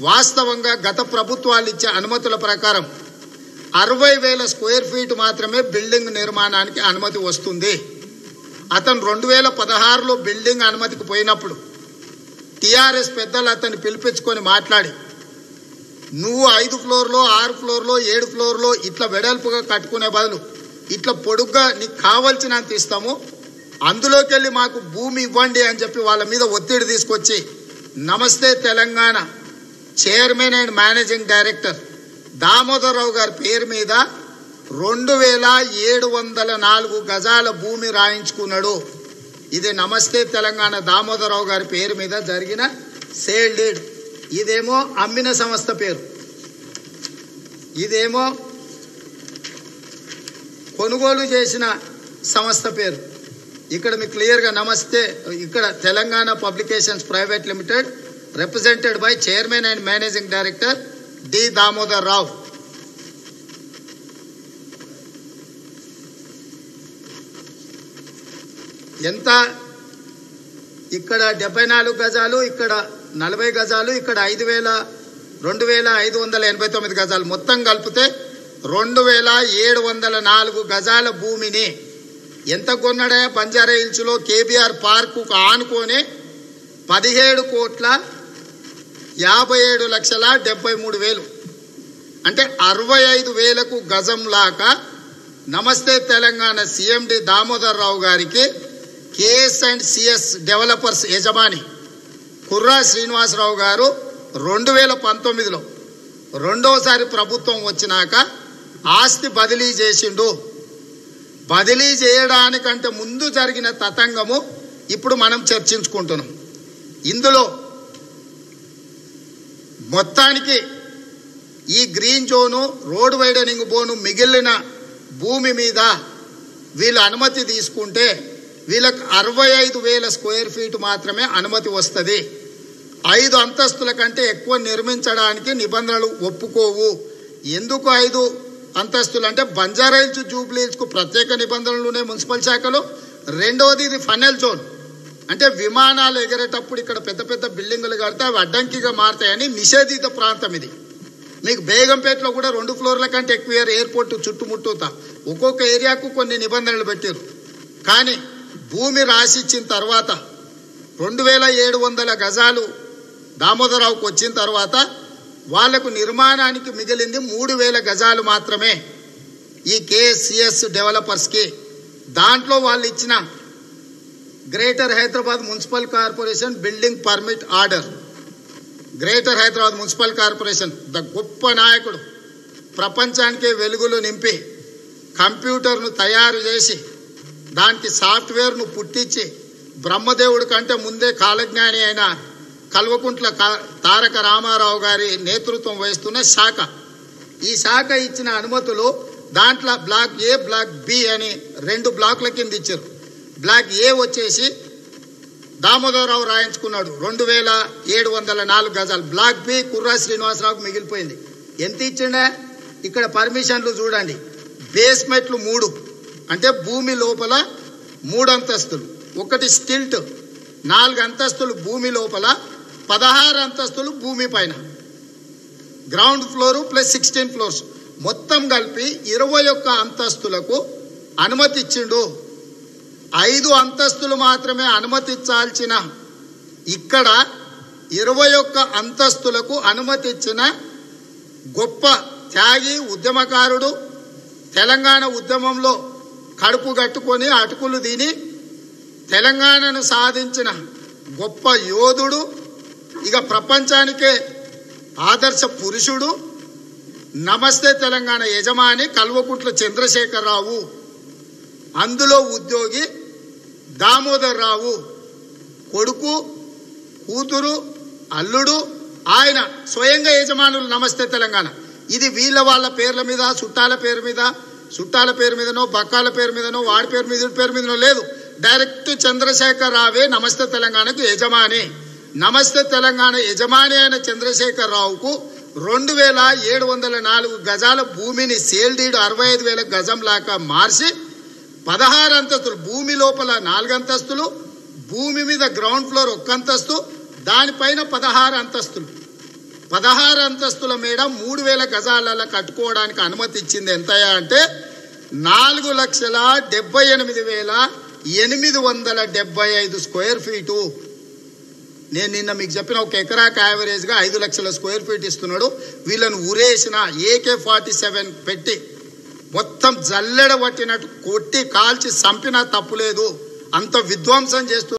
వాస్తవంగా గత ప్రభుత్వాలు ఇచ్చే అనుమతుల ప్రకారం అరవై వేల స్క్వేర్ ఫీట్ మాత్రమే బిల్డింగ్ నిర్మాణానికి అనుమతి వస్తుంది అతను రెండు వేల పదహారులో బిల్డింగ్ అనుమతికి పోయినప్పుడు టిఆర్ఎస్ పెద్దలు అతన్ని పిలిపించుకొని మాట్లాడి నువ్వు ఐదు ఫ్లోర్లో ఆరు ఫ్లోర్లో ఏడు ఫ్లోర్లో ఇట్లా వెడల్పుగా కట్టుకునే బదులు ఇట్లా పొడుగ్గా నీకు కావలసినంత ఇస్తాము అందులోకి వెళ్ళి మాకు భూమి ఇవ్వండి అని చెప్పి వాళ్ళ మీద ఒత్తిడి తీసుకొచ్చి Namaste Telangana chairman and managing director Damodararao గారి పేరు మీద రెండు వేల ఏడు వందల నాలుగు గజాల భూమి రాయించుకున్నాడు ఇది నమస్తే తెలంగాణ దామోదరరావు గారి పేరు మీద జరిగిన సేల్ డీడ్ ఇదేమో అమ్మిన సంస్థ పేరు ఇదేమో కొనుగోలు చేసిన సంస్థ పేరు ఇక్కడ మీకు క్లియర్గా నమస్తే ఇక్కడ Telangana publications private limited represented by chairman and managing director D Damodar Rao ఎంత ఇక్కడ డెబ్బై నాలుగు గజాలు ఇక్కడ నలభై గజాలు ఇక్కడ ఐదు వేల రెండు వేల ఐదు వందల ఎనభై తొమ్మిది గజాలు మొత్తం కలిపితే రెండు వేల ఏడు వందల నాలుగు గజాల భూమిని ఎంత కొన్నాడా బంజారా హిల్స్లో కేబీఆర్ పార్కు ఆనుకొని పదిహేడు కోట్ల యాభై ఏడు లక్షల డెబ్బై మూడు వేలు అంటే అరవై ఐదు వేలకు గజం లాక నమస్తే తెలంగాణ సీఎండి దామోదర్ రావు గారికి కేఎస్ అండ్ సిఎస్ డెవలపర్స్ యజమాని కుర్రా శ్రీనివాసరావు గారు రెండు వేల పంతొమ్మిదిలో రెండోసారి ప్రభుత్వం వచ్చినాక ఆస్తి బదిలీ చేసిండు బదిలీ చేయడానికంటే ముందు జరిగిన తతంగము ఇప్పుడు మనం చర్చించుకుంటున్నాం ఇందులో మొత్తానికి ఈ గ్రీన్ జోను రోడ్ వైడనింగ్ బోను మిగిలిన భూమి మీద వీళ్ళు అనుమతి తీసుకుంటే వీళ్ళకి అరవై ఐదు వేల స్క్వేర్ ఫీట్ మాత్రమే అనుమతి వస్తుంది ఐదు అంతస్తుల కంటే ఎక్కువ నిర్మించడానికి నిబంధనలు ఒప్పుకోవు ఎందుకు ఐదు అంతస్తులు అంటే బంజారాయిల్స్ జూబ్లీహిల్స్కు ప్రత్యేక నిబంధనలు ఉన్నాయి మున్సిపల్ శాఖలో రెండవది ఇది ఫనల్ జోన్ అంటే విమానాలు ఎగరేటప్పుడు ఇక్కడ పెద్ద పెద్ద బిల్డింగులు కడితే అవి అడ్డంకిగా మారుతాయని నిషేధిత ప్రాంతం ఇది మీకు బేగంపేటలో కూడా రెండు ఫ్లోర్ల కంటే ఎక్కువ ఎయిర్పోర్ట్ చుట్టుముట్టుతా ఒక్కొక్క ఏరియాకు కొన్ని నిబంధనలు పెట్టారు కానీ భూమి రాసిచ్చిన తర్వాత రెండు వేల ఏడు వందల గజాలు దామోదరావుకు వచ్చిన తర్వాత వాళ్లకు నిర్మాణానికి మిగిలింది మూడు వేల గజాలు మాత్రమే ఈ కేఎస్సిఎస్ డెవలపర్స్కి దాంట్లో వాళ్ళు ఇచ్చిన greater Hyderabad municipal corporation building permit order greater Hyderabad municipal corporation the గొప్ప నాయకుడు ప్రపంచానికి వెలుగులు నింపి కంప్యూటర్ను తయారు చేసి దానికి సాఫ్ట్వేర్ను పుట్టించి బ్రహ్మదేవుడి కంటే ముందే కాలజ్ఞాని అయిన కల్వకుంట్ల కా- తారక రామారావు గారి నేతృత్వం వహిస్తున్న శాఖ ఈ శాఖ ఇచ్చిన అనుమతులు దాంట్లో బ్లాక్ ఏ బ్లాక్ బి అని రెండు బ్లాక్ల కింద ఇచ్చారు బ్లాక్ ఏ వచ్చేసి దామోదరరావు రాయించుకున్నాడు రెండు వేల ఏడు వందల నాలుగు గజాలు బ్లాక్ బి కుర్రా శ్రీనివాసరావుకు మిగిలిపోయింది ఎంత ఇచ్చిండే ఇక్కడ పర్మిషన్లు చూడండి బేస్మెంట్లు మూడు అంటే భూమి లోపల మూడు అంతస్తులు ఒకటి స్టిల్ట్ నాలుగు అంతస్తులు భూమి లోపల పదహారు అంతస్తులు భూమి పైన ground floor plus sixteen floors మొత్తం కలిపి ఇరవై ఒక్క అంతస్తులకు అనుమతి ఇచ్చిండు ఐదు అంతస్తులు మాత్రమే అనుమతించాల్సిన ఇక్కడ ఇరవై ఒక్క అంతస్తులకు అనుమతి ఇచ్చిన గొప్ప త్యాగి ఉద్యమకారుడు తెలంగాణ ఉద్యమంలో కడుపు కట్టుకొని అటుకులు తిని తెలంగాణను సాధించిన గొప్ప యోధుడు ఇక ప్రపంచానికే ఆదర్శ పురుషుడు నమస్తే తెలంగాణ యజమాని కల్వకుంట్ల చంద్రశేఖరరావు అందులో ఉద్యోగి దామోదర్ రావు కొడుకు కూతురు అల్లుడు ఆయన స్వయంగా యజమానులు నమస్తే తెలంగాణ ఇది వీళ్ళ వాళ్ళ పేర్ల మీద చుట్టాల పేరు మీద చుట్టాల పేరు మీదనో బక్కాల పేరు మీదనో వాడి పేరు మీద వీడి పేరు మీదనో లేదు డైరెక్ట్ చంద్రశేఖర్ రావే నమస్తే తెలంగాణకు యజమాని నమస్తే తెలంగాణ యజమాని అయిన చంద్రశేఖర్ రావుకు రెండు వేల ఏడు వందల నాలుగు గజాల భూమిని సేల్ డీడ్ అరవై ఐదు వేల గజం లాగా మార్చి పదహారు అంతస్తులు భూమి లోపల నాలుగు అంతస్తులు భూమి మీద గ్రౌండ్ ఫ్లోర్ ఒక్క అంతస్తు దానిపైన పదహారు అంతస్తులు పదహారు అంతస్తుల మేడ మూడు వేల గజాలలో కట్టుకోవడానికి అనుమతి ఇచ్చింది ఎంతయా అంటే నాలుగు లక్షల డెబ్బై ఎనిమిది వేల ఎనిమిది వందల డెబ్బై ఐదు స్క్వేర్ ఫీటు నేను నిన్న మీకు చెప్పిన ఒక ఎకరాకు యావరేజ్గా ఐదు లక్షల స్క్వేర్ ఫీట్ ఇస్తున్నాడు వీళ్ళని ఉరేసిన ఏకే ఫార్టీ సెవెన్ పెట్టి మొత్తం జల్లెడ పట్టినట్టు కొట్టి కాల్చి చంపినా తప్పులేదు అంత విధ్వంసం చేస్తూ